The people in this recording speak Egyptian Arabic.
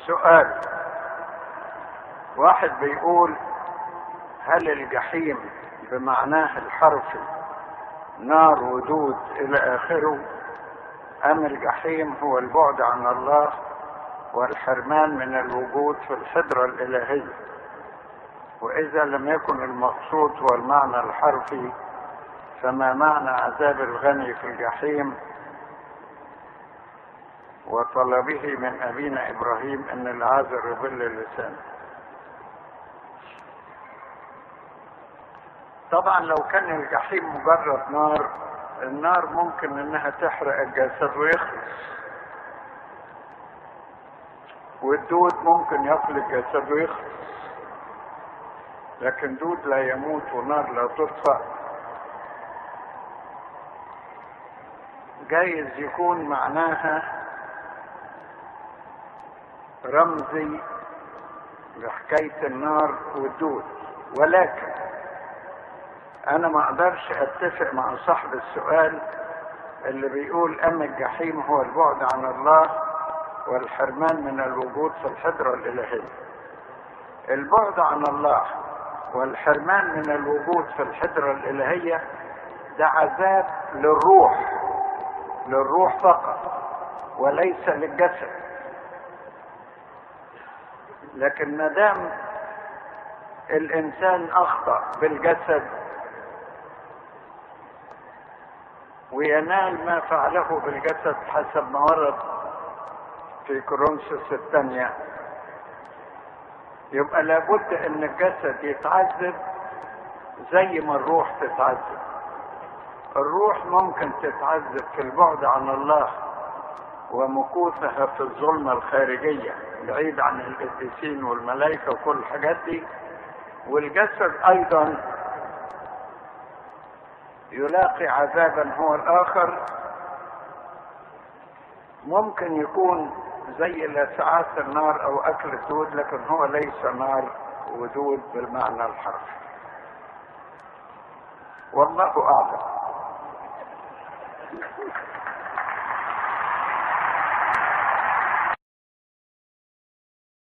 سؤال واحد بيقول هل الجحيم بمعناه الحرفي نار ودود الى اخره ام الجحيم هو البعد عن الله والحرمان من الوجود في الحضرة الالهية واذا لم يكن المقصود هو المعنى الحرفي فما معنى عذاب الغني في الجحيم وطلبه من ابينا ابراهيم ان العازر يضل لسانه طبعا لو كان الجحيم مجرد نار النار ممكن انها تحرق الجسد ويخلص والدود ممكن ياكل الجسد ويخلص لكن دود لا يموت ونار لا تطفأ جايز يكون معناها رمزي لحكاية النار والدود ولكن انا ما اقدرش اتفق مع صاحب السؤال اللي بيقول ام الجحيم هو البعد عن الله والحرمان من الوجود في الحضرة الالهية البعد عن الله والحرمان من الوجود في الحضرة الالهية ده عذاب للروح للروح فقط وليس للجسد لكن ما دام الانسان اخطا بالجسد وينال ما فعله بالجسد حسب ما ورد في كورنثوس الثانية يبقى لابد ان الجسد يتعذب زي ما الروح تتعذب الروح ممكن تتعذب في البعد عن الله ومكوثها في الظلمة الخارجية بعيد عن القديسين والملائكة وكل الحاجات دي والجسد ايضا يلاقي عذابا هو الاخر ممكن يكون زي لسعات النار او اكل الدود لكن هو ليس نار ودود بالمعنى الحرفي والله اعلم